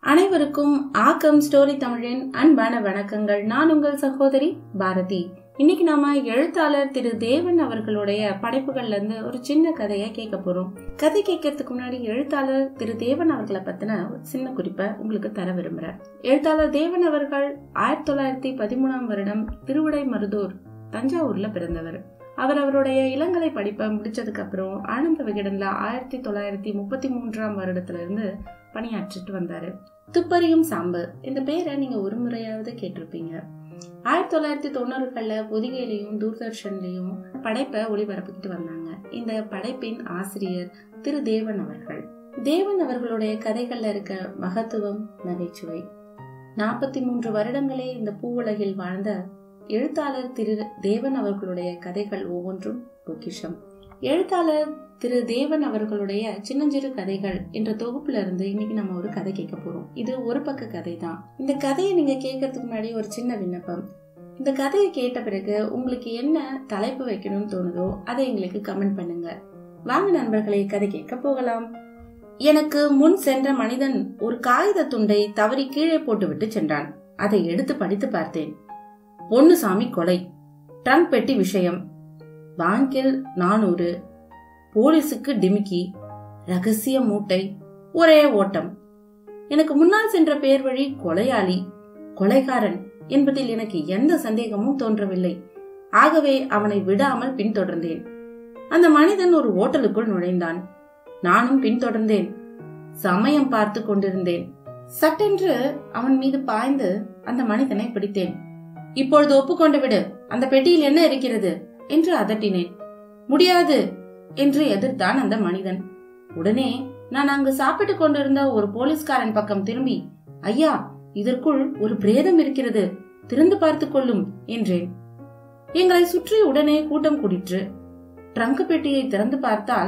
அனைவருக்கும் ஆக்கம் ஸ்டோரி தமிழின் அன்பான வணக்கங்கள் நான் உங்கள் சகோதரி பாரதி இன்னைக்கு நாம எழுத்தாளர் திரு தேவன் அவர்களுடைய படைப்புகள்ல இருந்து ஒரு சின்ன கதையை கேட்க போறோம் கதை கேட்கறதுக்கு முன்னாடி எழுத்தாளர் திரு தேவன் அவர்களை பத்தின ஒரு சின்ன குறிப்பை உங்களுக்கு தர விரும்புறேன் எழுத்தாளர் தேவன் அவர்கள் ஆயிரத்தி தொள்ளாயிரத்தி பதிமூணாம் வருடம் திருவிடை மருதூர் தஞ்சாவூர்ல பிறந்தவர் அவர் அவருடைய இளங்கலை படிப்பை முடிச்சதுக்கு அப்புறம் ஆனந்த விகடன்ல ஆயிரத்தி தொள்ளாயிரத்தி முப்பத்தி மூன்றாம் வருடத்துல இருந்து பணியாற்றிட்டு வந்தாரு துப்பறியும் சாம்பு இந்த பேரை நீங்க ஒரு முறையாவது கேட்டிருப்பீங்க ஆயிரத்தி தொள்ளாயிரத்தி தொண்ணூறுகள்ல பொதிகையிலையும் தூர்தர்ஷன்லயும் படைப்பை ஒளிபரப்பிக்கிட்டு வந்தாங்க இந்த படைப்பின் ஆசிரியர் திரு தேவன் அவர்கள் தேவன் அவர்களுடைய கதைகள்ல இருக்க மகத்துவம் நகைச்சுவை நாற்பத்தி மூன்று வருடங்களே இந்த பூவுலகில் வாழ்ந்த எழுத்தாளர் திரு தேவன் அவர்களுடைய கதைகள் ஒவ்வொன்றும் பொக்கிஷம் எழுத்தாளர் திரு தேவன் அவர்களுடைய சின்னஞ்சிறு கதைகள் என்ற தொகுப்புல இருந்து இன்னைக்கு நம்ம ஒரு கதை கேட்க போறோம் இது ஒரு பக்க கதை தான் இந்த கதையை நீங்க கேட்கறதுக்கு முன்னாடி ஒரு சின்ன விண்ணப்பம் இந்த கதையை கேட்ட பிறகு உங்களுக்கு என்ன தலைப்பு வைக்கணும்னு தோணுதோ அதை எங்களுக்கு கமெண்ட் பண்ணுங்க வாங்க நண்பர்களை கதை கேட்க போகலாம் எனக்கு முன் சென்ற மனிதன் ஒரு காகித துண்டை தவறி கீழே போட்டுவிட்டு சென்றான் அதை எடுத்து படித்து பார்த்தேன் பொன்னுசாமி கொலை ட்ரங்க் பெட்டி விஷயம் பேங்கில் நானூறு போலீஸுக்கு டிமிக்கி ரகசிய மூட்டை ஒரே ஓட்டம் எனக்கு முன்னால் சென்ற பேர் வழி கொலையாளி கொலைகாரன் என்பதில் எனக்கு எந்த சந்தேகமும் தோன்றவில்லை ஆகவே அவனை விடாமல் பின்தொடர்ந்தேன் அந்த மனிதன் ஒரு ஓட்டலுக்குள் நுழைந்தான் நானும் பின்தொடர்ந்தேன் சமயம் பார்த்து கொண்டிருந்தேன் சட்டென்று அவன் மீது பாய்ந்து அந்த மனிதனை பிடித்தேன் இப்பொழுது ஒப்புக்கொண்டு விடு அந்த பெட்டியில் என்ன இருக்கிறது என்று அதட்டினேன் முடியாது என்று எதிர்த்தான் அந்த மனிதன் உடனே நான் அங்கு சாப்பிட்டுக் கொண்டிருந்த ஒரு போலீஸ்காரன் பக்கம் திரும்பி ஐயா இதற்குள் ஒரு பிரேதம் இருக்கிறது திறந்து பார்த்துக் கொள்ளும் என்றேன் எங்களை சுற்றி உடனே கூட்டம் கூடிற்று ட்ரங்க் பெட்டியை திறந்து பார்த்தால்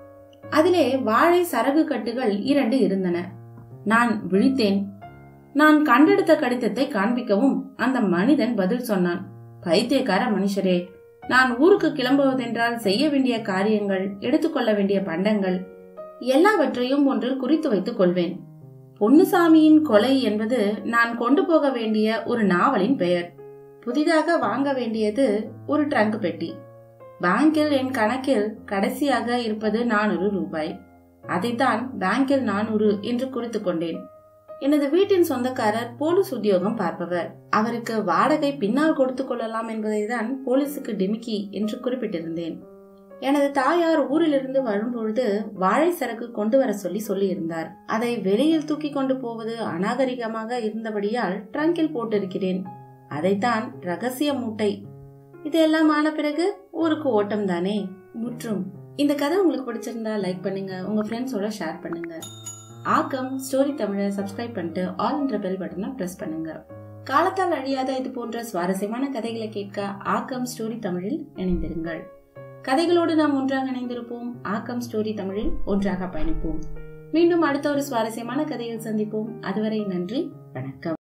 அதிலே வாழை சரகு கட்டுகள் இரண்டு இருந்தன நான் விழித்தேன் நான் கண்டெடுத்த கடிதத்தை காண்பிக்கவும் அந்த மனிதன் பதில் சொன்னான் பைத்தியக்கார மனுஷரே நான் ஊருக்கு கிளம்புவதென்றால் செய்ய வேண்டிய காரியங்கள் எடுத்துக்கொள்ள வேண்டிய பண்டங்கள் எல்லாவற்றையும் ஒன்றில் குறித்து வைத்துக் கொள்வேன் பொன்னுசாமியின் கொலை என்பது நான் கொண்டு போக வேண்டிய ஒரு நாவலின் பெயர் புதிதாக வாங்க வேண்டியது ஒரு ட்ரங்க் பெட்டி பேங்கில் என் கணக்கில் கடைசியாக இருப்பது நானூறு ரூபாய் அதைத்தான் பேங்கில் நானூறு என்று குறித்துக் கொண்டேன் எனது வீட்டின் சொந்தக்காரர் போலீஸ் உத்தியோகம் பார்ப்பவர் அவருக்கு வாடகை பின்னால் கொடுத்துக் கொள்ளலாம் என்பதை தான் போலீஸுக்கு டிமிக்கி என்று குறிப்பிட்டிருந்தேன் எனது தாயார் ஊரிலிருந்து வரும்பொழுது வாழை சரக்கு கொண்டு வர சொல்லி சொல்லியிருந்தார் அதை வெளியில் தூக்கி கொண்டு போவது அநாகரிகமாக இருந்தபடியால் ட்ரங்கில் போட்டிருக்கிறேன் அதைத்தான் ரகசிய மூட்டை இதெல்லாம் ஆன பிறகு ஊருக்கு ஓட்டம் தானே முற்றும் இந்த கதை உங்களுக்கு பிடிச்சிருந்தா லைக் பண்ணுங்க உங்க ஃப்ரெண்ட்ஸோட ஷேர் பண்ணுங்க ஆக்கம் ஸ்டோரி தமிழை சப்ஸ்கிரைப் பண்ணிட்டு ஆல் என்ற பெல் பட்டனை பிரஸ் பண்ணுங்க காலத்தால் அழியாத இது போன்ற சுவாரஸ்யமான கதைகளை கேட்க ஆக்கம் ஸ்டோரி தமிழில் இணைந்திருங்கள் கதைகளோடு நாம் ஒன்றாக இணைந்திருப்போம் ஆக்கம் ஸ்டோரி தமிழில் ஒன்றாக பயணிப்போம் மீண்டும் அடுத்த ஒரு சுவாரஸ்யமான கதையில் சந்திப்போம் அதுவரை நன்றி வணக்கம்